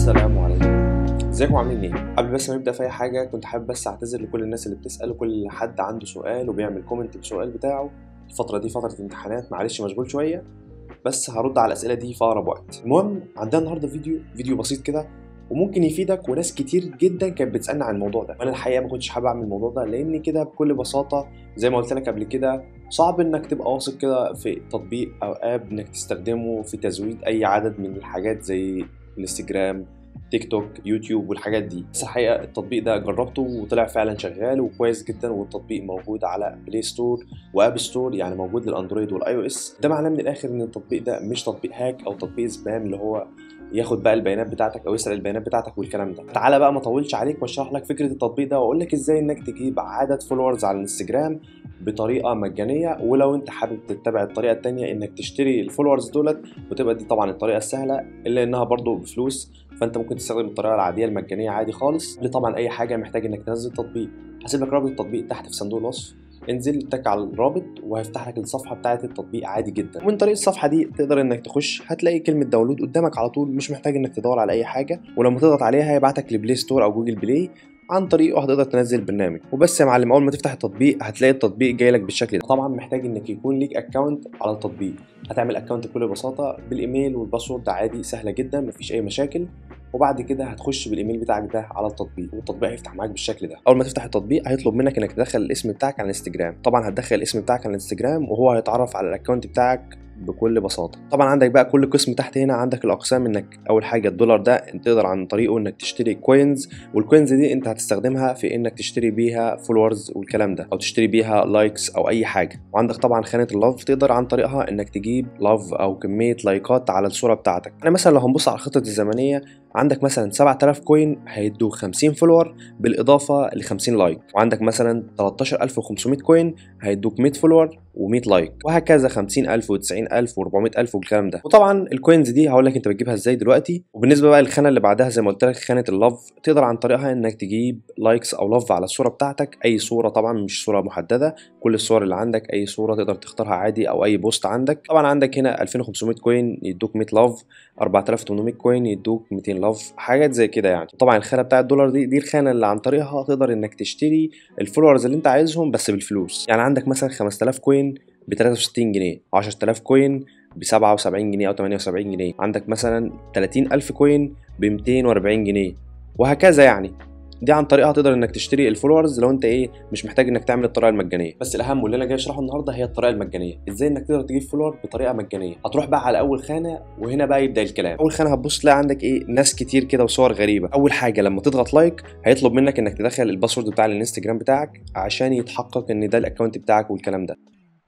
السلام عليكم ازيكم عاملين ايه قبل بس ما نبدا في اي حاجه كنت حابب بس اعتذر لكل الناس اللي بتسال وكل حد عنده سؤال وبيعمل كومنت بالسؤال بتاعه الفتره دي فتره امتحانات معلش مشغول شويه بس هرد على الاسئله دي في اقرب وقت المهم عندنا النهارده فيديو فيديو بسيط كده وممكن يفيدك وناس كتير جدا كانت بتسالني عن الموضوع ده وانا الحقيقه ما كنتش حابب اعمل الموضوع ده لان كده بكل بساطه زي ما قلت لك قبل كده صعب انك تبقى واثق كده في تطبيق او اب انك تستخدمه في تزويد اي عدد من الحاجات زي الانستجرام تيك توك يوتيوب والحاجات دي بس الحقيقه التطبيق ده جربته وطلع فعلا شغال وكويس جدا والتطبيق موجود على بلاي ستور واب ستور يعني موجود للاندرويد والاي او اس ده معناه من الاخر ان التطبيق ده مش تطبيق هاك او تطبيق سبام اللي هو ياخد بقى البيانات بتاعتك او يسرق البيانات بتاعتك والكلام ده تعالى بقى ما اطولش عليك واشرح لك فكره التطبيق ده واقول لك ازاي انك تجيب عدد فولورز على الانستجرام بطريقه مجانيه ولو انت حابب تتبع الطريقه التانية انك تشتري الفولورز دولت وتبقى دي طبعا الطريقه السهله الا انها برضو بفلوس فانت ممكن تستخدم الطريقه العاديه المجانيه عادي خالص دي طبعا اي حاجه محتاج انك تنزل تطبيق هسيب لك رابط التطبيق تحت في صندوق الوصف انزل تك على الرابط وهيفتح لك الصفحه بتاعه التطبيق عادي جدا ومن طريق الصفحه دي تقدر انك تخش هتلاقي كلمه داونلود قدامك على طول مش محتاج انك تدور على اي حاجه ولما تضغط عليها هيبعتك لبلاي ستور او جوجل بلاي عن طريقه هتقدر تنزل البرنامج وبس يا معلم اول ما تفتح التطبيق هتلاقي التطبيق جاي لك بالشكل ده طبعا محتاج انك يكون ليك اكونت على التطبيق هتعمل اكونت بكل بساطه بالايميل والباسورد عادي سهله جدا مفيش اي مشاكل وبعد كده هتخش بالايميل بتاعك ده على التطبيق والتطبيق هيفتح معاك بالشكل ده اول ما تفتح التطبيق هيطلب منك انك تدخل الاسم بتاعك على الانستجرام طبعا هتدخل الاسم بتاعك على الانستجرام وهو هيتعرف على الاكونت بتاعك بكل بساطه طبعا عندك بقى كل قسم تحت هنا عندك الاقسام انك اول حاجه الدولار ده انت تقدر عن طريقه انك تشتري كوينز والكوينز دي انت هتستخدمها في انك تشتري بيها فولورز والكلام ده او تشتري بيها لايكس او اي حاجه وعندك طبعا خانه اللاف تقدر عن طريقها انك تجيب لاف او كميه لايكات على الصوره بتاعتك انا مثلا لو هنبص على الخطط الزمنيه عندك مثلا 7000 كوين هيدوك 50 فولور بالاضافه ل 50 لايك وعندك مثلا 13500 كوين هيدوك 100 فولور و100 لايك وهكذا 50000 و90000 و400000 والكلام ده وطبعا الكوينز دي هقول لك انت بتجيبها ازاي دلوقتي وبالنسبه بقى للخانه اللي بعدها زي ما قلت لك خانه اللاف تقدر عن طريقها انك تجيب لايكس او لاف على الصوره بتاعتك اي صوره طبعا مش صوره محدده كل الصور اللي عندك اي صوره تقدر تختارها عادي او اي بوست عندك طبعا عندك هنا 2500 كوين يدوك 100 لاف 4800 كوين يدوك 200 لاف حاجات زي كده يعني طبعا الخانه بتاع الدولار دي دي الخانه اللي عن طريقها تقدر انك تشتري الفولورز اللي انت عايزهم بس بالفلوس يعني عندك مثلا 5000 كوين ب 63 جنيه 10000 كوين ب 77 جنيه او 78 جنيه عندك مثلا 30000 كوين ب 240 جنيه وهكذا يعني دي عن طريقها تقدر انك تشتري الفولورز لو انت ايه مش محتاج انك تعمل الطريقه المجانيه بس الاهم واللي انا جاي اشرحه النهارده هي الطريقه المجانيه ازاي انك تقدر تجيب فولور بطريقه مجانيه هتروح بقى على اول خانه وهنا بقى يبدا الكلام اول خانه هتبص تلاقي عندك ايه ناس كتير كده وصور غريبه اول حاجه لما تضغط لايك هيطلب منك انك تدخل الباسورد بتاع الانستجرام بتاعك عشان يتحقق ان ده الاكونت بتاعك والكلام ده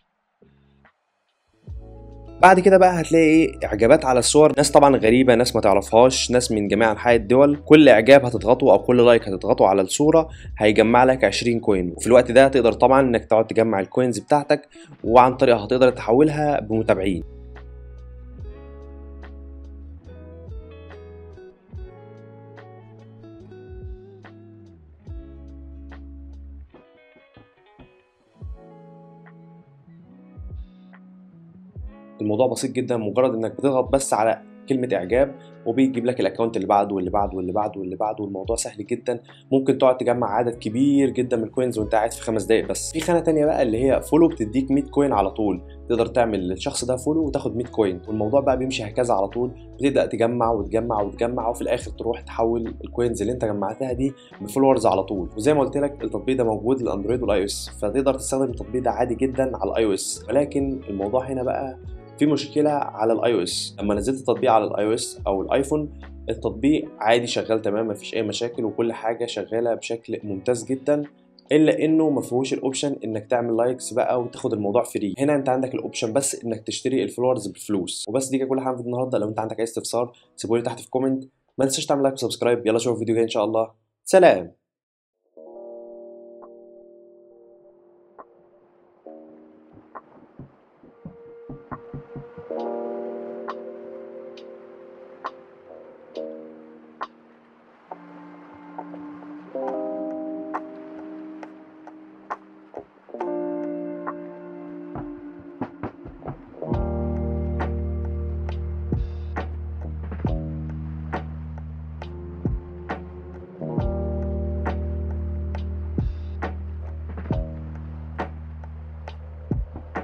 بعد كده بقى هتلاقي ايه اعجابات على الصور ناس طبعا غريبه ناس ما تعرفهاش ناس من جميع انحاء الدول كل اعجاب هتضغطه او كل لايك هتضغطه على الصوره هيجمع لك 20 كوين وفي الوقت ده تقدر طبعا انك تقعد تجمع الكوينز بتاعتك وعن طريقها هتقدر تحولها بمتابعين الموضوع بسيط جدا مجرد انك بتضغط بس على كلمه اعجاب وبيجيب لك الاكونت اللي بعده واللي بعده واللي بعده واللي بعده والموضوع سهل جدا ممكن تقعد تجمع عدد كبير جدا من الكوينز وانت قاعد في خمس دقايق بس في خانه تانية بقى اللي هي فولو بتديك 100 كوين على طول تقدر تعمل للشخص ده فولو وتاخد 100 كوين والموضوع بقى بيمشي هكذا على طول بتبدا تجمع وتجمع وتجمع وفي الاخر تروح تحول الكوينز اللي انت جمعتها دي بفولورز على طول وزي ما قلت لك التطبيق ده موجود للاندرويد والاي او اس فتقدر تستخدم التطبيق ده عادي جدا على الاي او اس ولكن الموضوع هنا بقى في مشكله على الاي او اس لما نزلت التطبيق على الاي او اس او الايفون التطبيق عادي شغال تمام مفيش اي مشاكل وكل حاجه شغاله بشكل ممتاز جدا الا انه ما فيهوش الاوبشن انك تعمل لايكس بقى وتاخد الموضوع فري هنا انت عندك الاوبشن بس انك تشتري الفولورز بفلوس وبس دي كل حاجه في النهارده لو انت عندك اي استفسار سيبولي تحت في كومنت ما تنساش تعمل لايك وسبسكرايب يلا نشوف الفيديو جاي ان شاء الله سلام